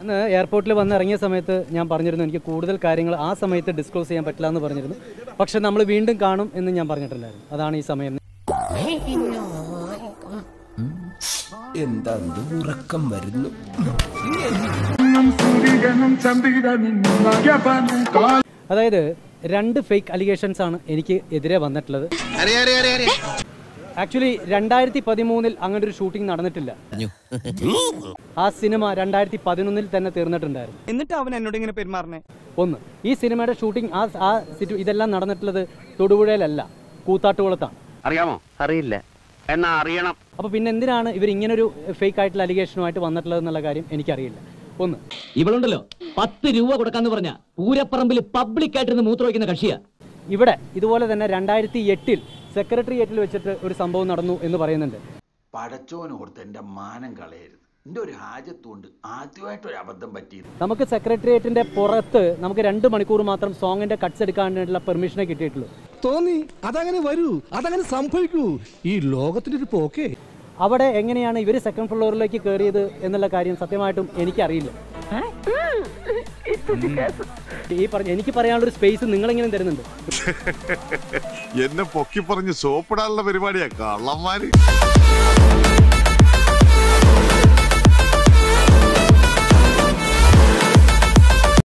അന്ന് എയർപോർട്ടിൽ വന്ന് ഇറങ്ങിയ സമയത്ത് ഞാൻ പറഞ്ഞിരുന്നു എനിക്ക് കൂടുതൽ കാര്യങ്ങൾ ആ സമയത്ത് ഡിസ്ക്ലോസ് ചെയ്യാൻ പറ്റില്ല എന്ന് പറഞ്ഞിരുന്നു പക്ഷെ നമ്മൾ വീണ്ടും കാണും എന്ന് ഞാൻ പറഞ്ഞിട്ടുണ്ടായിരുന്നു അതാണ് ഈ സമയം എന്താ ഉറക്കം വരുന്നു അതായത് രണ്ട് ഫേക്ക് അലിഗേഷൻസ് ആണ് എനിക്ക് എതിരെ വന്നിട്ടുള്ളത് ആക്ച്വലി രണ്ടായിരത്തി പതിമൂന്നിൽ അങ്ങനെ ഒരു ഷൂട്ടിംഗ് നടന്നിട്ടില്ല ആ സിനിമ രണ്ടായിരത്തി പതിനൊന്നിൽ തന്നെ തീർന്നിട്ടുണ്ടായിരുന്നു എന്നിട്ട് അവൻ എന്നോട് ഇങ്ങനെ പെരുമാറണേ ഒന്ന് ഈ സിനിമയുടെ ഷൂട്ടിംഗ് ആ ആ സിറ്റു ഇതെല്ലാം നടന്നിട്ടുള്ളത് തൊടുപുഴയിലല്ല കൂത്താട്ടുകുളത്താണ് അറിയാമോ അറിയില്ല എന്നാ അറിയണം അപ്പോൾ പിന്നെ എന്തിനാണ് ഇവർ ഇങ്ങനൊരു ഫേക്ക് ആയിട്ടുള്ള അലിഗേഷനുമായിട്ട് വന്നിട്ടുള്ളത് എന്നുള്ള കാര്യം എനിക്കറിയില്ല ഒന്ന് ഇവളുണ്ടല്ലോ പത്ത് രൂപ കൊടുക്കാന്ന് പറഞ്ഞ പൂരപ്പറമ്പിൽ പബ്ലിക് ആയിട്ടിരുന്ന് മൂത്രമൊഴിക്കുന്ന കക്ഷിയാ ഇവിടെ ഇതുപോലെ തന്നെ രണ്ടായിരത്തി എട്ടിൽ സെക്രട്ടേറിയറ്റിൽ വെച്ചിട്ട് ഒരു സംഭവം നടന്നു എന്ന് പറയുന്നുണ്ട് പടച്ചോനോർത്ത് എൻ്റെ മാനം കളയരുത് എൻ്റെ ഒരു ഹാജത്തുകൊണ്ട് ആദ്യമായിട്ടൊരു അബദ്ധം പറ്റിയത് നമുക്ക് സെക്രട്ടേറിയറ്റിന്റെ പുറത്ത് നമുക്ക് രണ്ട് മണിക്കൂർ മാത്രം സോങ്ങിന്റെ കട്ട്സ് എടുക്കാനുള്ള പെർമിഷനെ കിട്ടിയിട്ടുള്ളൂ തോന്നി അതങ്ങനെ വരൂ അതങ്ങനെ സംഭവിക്കൂ ഈ ലോകത്തിന്റെ ഒരു പോക്കേ അവിടെ എങ്ങനെയാണ് ഇവർ സെക്കൻഡ് ഫ്ലോറിലേക്ക് കയറിയത് എന്നുള്ള കാര്യം സത്യമായിട്ടും എനിക്കറിയില്ല ഈ പറഞ്ഞ എനിക്ക് പറയാനുള്ള ഒരു സ്പേസ് നിങ്ങളെങ്കിലും തരുന്നുണ്ട് എന്നെ പൊക്കി പറഞ്ഞ് സോപ്പിടാനുള്ള പരിപാടിയാ കള്ളന്മാര്